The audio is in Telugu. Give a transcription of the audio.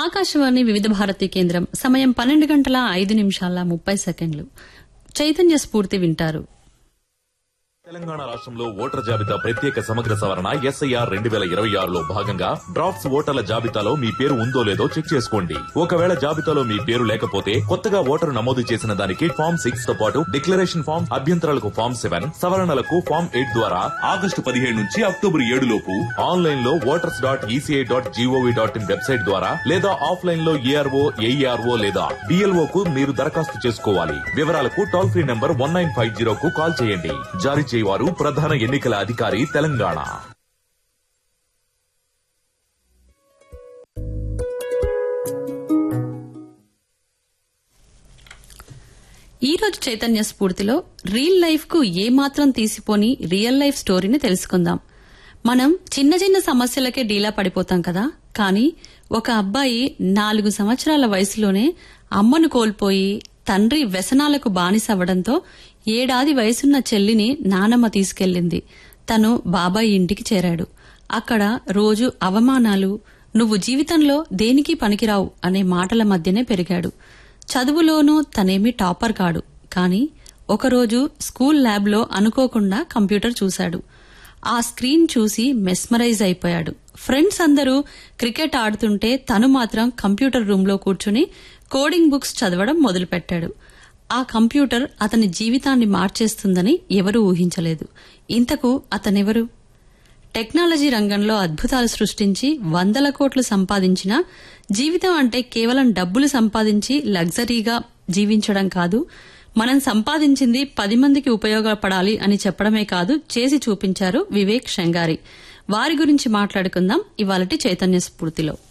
ఆకాశవాణి వివిధ భారతి కేంద్రం సమయం పన్నెండు గంటల ఐదు నిమిషాల ముప్పై సెకండ్లు చైతన్య స్ఫూర్తి వింటారు తెలంగాణ రాష్ట్రంలో ఓటర్ జాబితా ప్రత్యేక సమగ్ర సవరణ ఎస్ఐఆర్ రెండు వేల ఇరవై ఆరులో భాగంగా డ్రాఫ్ట్స్ ఓటర్ల జాబితాలో మీ పేరు ఉందో లేదో చెక్ చేసుకోండి ఒకవేళ జాబితాలో మీ పేరు లేకపోతే కొత్తగా ఓటరు నమోదు చేసిన దానికి ఫామ్ సిక్స్ తో పాటు డిక్లరేషన్ ఫామ్ అభ్యంతరాలకు ఫామ్ సెవెన్ సవరణలకు ఫామ్ ఎయిట్ ద్వారా ఆగస్టు పదిహేడు నుంచి అక్టోబర్ ఏడు లోపు ఆన్లైన్ లో voters dot ECI dot GOV dot in website ద్వారా లేదా ఆఫ్లైన్ లో ఏఆర్ఓ ఏఈఆర్ఓ లేదా డిఎల్ఓ కు మీరు దరఖాస్తు చేసుకోవాలి వివరాలకు toll free number one nine five zero కు కాల్ చేయండి జారీ చేయవారు ప్రధాన ఎన్నికల అధికారి తెలంగాణ ఈ రోజు చైతన్య స్ఫూర్తిలో రియల్ లైఫ్ కు ఏమాత్రం తీసిపోని రియల్ లైఫ్ స్టోరీని తెలుసుకుందాం మనం చిన్న చిన్న సమస్యలకే డీలా పడిపోతాం కదా కానీ ఒక అబ్బాయి నాలుగు సంవత్సరాల వయసులోనే అమ్మను కోల్పోయి తండ్రి వ్యసనాలకు బానిసవ్వడంతో ఏడాది వయసున్న చెల్లిని నానమ్మ తీసుకెళ్లింది తను బాబాయ్ ఇంటికి చేరాడు అక్కడ రోజు అవమానాలు నువ్వు జీవితంలో దేనికి పనికిరావు అనే మాటల మధ్యనే పెరిగాడు చదువులోనూ తనేమీ టాపర్ కాడు కానీ ఒకరోజు స్కూల్ ల్యాబ్లో అనుకోకుండా కంప్యూటర్ చూశాడు ఆ స్క్రీన్ చూసి మెస్మరైజ్ అయిపోయాడు ఫ్రెండ్స్ అందరూ క్రికెట్ ఆడుతుంటే తను మాత్రం కంప్యూటర్ రూంలో కూర్చుని కోడింగ్ బుక్స్ చదవడం మొదలుపెట్టాడు ఆ కంప్యూటర్ అతని జీవితాన్ని మార్చేస్తుందని ఎవరూ ఊహించలేదు ఇంతకు అతనెవరు టెక్నాలజీ రంగంలో అద్భుతాలు సృష్టించి వందల కోట్లు సంపాదించిన జీవితం అంటే కేవలం డబ్బులు సంపాదించి లగ్జరీగా జీవించడం కాదు మనం సంపాదించింది పది మందికి ఉపయోగపడాలి అని చెప్పడమే కాదు చేసి చూపించారు వివేక్ షంగారి వారి గురించి మాట్లాడుకుందాం ఇవాళటి చైతన్య స్ఫూర్తిలో